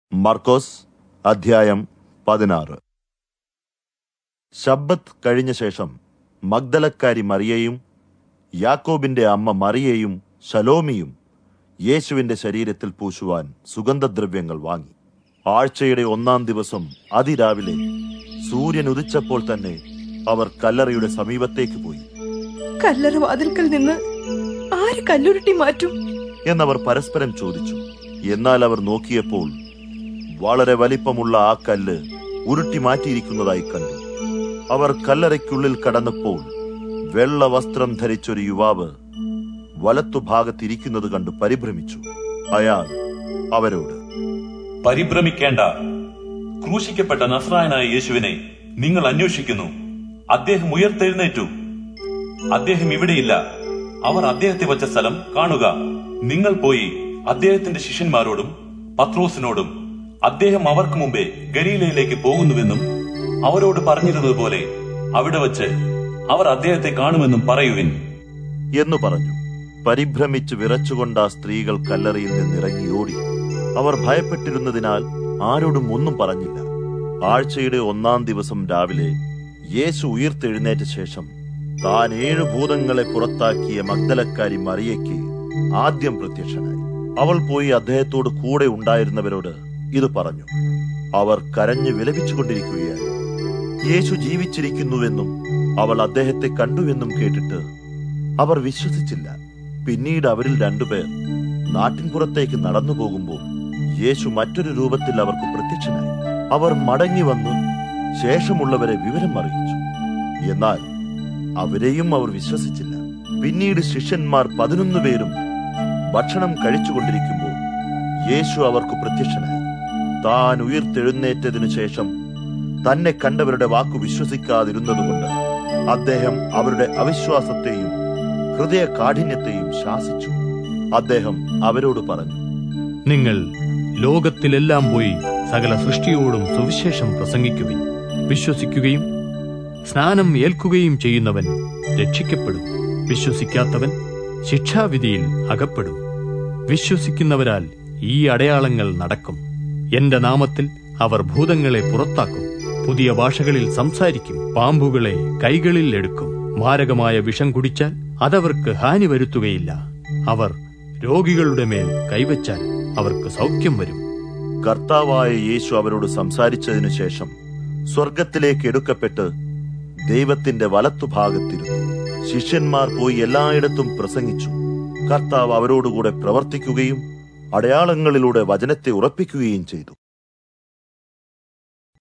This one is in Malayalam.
മർക്കോസ് അധ്യായം പതിനാറ് ശബ്ബത്ത് കഴിഞ്ഞ ശേഷം മഗ്ദലക്കാരി മറിയയും യാക്കോബിന്റെ അമ്മ മറിയയും ശലോമിയും യേശുവിന്റെ ശരീരത്തിൽ പൂശുവാൻ സുഗന്ധദ്രവ്യങ്ങൾ വാങ്ങി ആഴ്ചയുടെ ഒന്നാം ദിവസം അതിരാവിലെ സൂര്യൻ ഉദിച്ചപ്പോൾ തന്നെ അവർ കല്ലറയുടെ സമീപത്തേക്ക് പോയി കല്ലറ വാതിൽക്കൽ നിന്ന് ആര് കല്ലുരുട്ടി മാറ്റും എന്നവർ പരസ്പരം ചോദിച്ചു എന്നാൽ അവർ നോക്കിയപ്പോൾ വളരെ വലിപ്പമുള്ള ആ കല്ല് ഉരുട്ടി മാറ്റിയിരിക്കുന്നതായി കണ്ടു അവർ കല്ലറയ്ക്കുള്ളിൽ കടന്നപ്പോൾ വെള്ള വസ്ത്രം ധരിച്ചൊരു യുവാവ് വലത്തുഭാഗത്തിരിക്കുന്നത് കണ്ടു പരിഭ്രമിച്ചു അയാൾ അവരോട് പരിഭ്രമിക്കേണ്ട ക്രൂശിക്കപ്പെട്ട നസ്രായനായ യേശുവിനെ നിങ്ങൾ അന്വേഷിക്കുന്നു അദ്ദേഹം ഉയർത്തെഴുന്നേറ്റു അദ്ദേഹം ഇവിടെയില്ല അവർ അദ്ദേഹത്തെ വച്ച സ്ഥലം കാണുക നിങ്ങൾ പോയി അദ്ദേഹത്തിന്റെ ശിഷ്യന്മാരോടും പത്രോസിനോടും അദ്ദേഹം അവർക്ക് മുമ്പേ ഗലീലയിലേക്ക് പോകുന്നുവെന്നും അവരോട് പറഞ്ഞിരുന്നതുപോലെ അവിടെ വച്ച് അവർ അദ്ദേഹത്തെ കാണുമെന്നും പറയുവിൻ എന്നു പറഞ്ഞു പരിഭ്രമിച്ച് വിറച്ചുകൊണ്ട് ആ സ്ത്രീകൾ കല്ലറയിൽ നിന്നിറങ്ങി ഓടി അവർ ഭയപ്പെട്ടിരുന്നതിനാൽ ആരോടും ഒന്നും പറഞ്ഞില്ല ആഴ്ചയുടെ ഒന്നാം ദിവസം രാവിലെ യേശു ഉയർത്തെഴുന്നേറ്റ ശേഷം താൻ ഏഴു ഭൂതങ്ങളെ പുറത്താക്കിയ മഗ്ദലക്കാരി മറിയയ്ക്ക് ആദ്യം പ്രത്യക്ഷനായി അവൾ പോയി അദ്ദേഹത്തോട് കൂടെ ഉണ്ടായിരുന്നവരോട് ഇത് പറഞ്ഞു അവർ കരഞ്ഞു വിലപിച്ചുകൊണ്ടിരിക്കുകയായിരുന്നു യേശു ജീവിച്ചിരിക്കുന്നുവെന്നും അവൾ അദ്ദേഹത്തെ കണ്ടുവെന്നും കേട്ടിട്ട് അവർ വിശ്വസിച്ചില്ല പിന്നീട് അവരിൽ രണ്ടുപേർ നാട്ടിൻപുറത്തേക്ക് നടന്നു പോകുമ്പോൾ യേശു മറ്റൊരു രൂപത്തിൽ അവർക്ക് പ്രത്യക്ഷനായി അവർ മടങ്ങി വന്ന് ശേഷമുള്ളവരെ വിവരം അറിയിച്ചു എന്നാൽ അവരെയും അവർ വിശ്വസിച്ചില്ല പിന്നീട് ശിഷ്യന്മാർ പതിനൊന്ന് പേരും ഭക്ഷണം കഴിച്ചുകൊണ്ടിരിക്കുമ്പോൾ യേശു അവർക്ക് പ്രത്യക്ഷനായി താൻ ഉയർത്തെഴുന്നേറ്റതിനു ശേഷം തന്നെ കണ്ടവരുടെ വാക്കു വിശ്വസിക്കാതിരുന്നതുകൊണ്ട് അദ്ദേഹം അവരുടെ അവിശ്വാസത്തെയും ഹൃദയ കാഠിന്യത്തെയും ശാസിച്ചു അദ്ദേഹം അവരോട് പറഞ്ഞു നിങ്ങൾ ലോകത്തിലെല്ലാം പോയി സകല സൃഷ്ടിയോടും സുവിശേഷം പ്രസംഗിക്കുവിൻ വിശ്വസിക്കുകയും സ്നാനം ഏൽക്കുകയും ചെയ്യുന്നവൻ രക്ഷിക്കപ്പെടും വിശ്വസിക്കാത്തവൻ ശിക്ഷാവിധിയിൽ അകപ്പെടും വിശ്വസിക്കുന്നവരാൽ ഈ അടയാളങ്ങൾ നടക്കും എന്റെ നാമത്തിൽ അവർ ഭൂതങ്ങളെ പുറത്താക്കും പുതിയ ഭാഷകളിൽ സംസാരിക്കും പാമ്പുകളെ കൈകളിൽ എടുക്കും മാരകമായ വിഷം കുടിച്ചാൽ അതവർക്ക് ഹാനി വരുത്തുകയില്ല അവർ രോഗികളുടെ മേൽ കൈവച്ചാൽ അവർക്ക് സൗഖ്യം വരും കർത്താവായ യേശു അവരോട് സംസാരിച്ചതിനു ശേഷം സ്വർഗത്തിലേക്ക് എടുക്കപ്പെട്ട് ദൈവത്തിന്റെ വലത്തുഭാഗത്തിരുന്നു ശിഷ്യന്മാർ പോയി എല്ലായിടത്തും പ്രസംഗിച്ചു കർത്താവ് അവരോടുകൂടെ പ്രവർത്തിക്കുകയും അടയാളങ്ങളിലൂടെ വചനത്തെ ഉറപ്പിക്കുകയും ചെയ്തു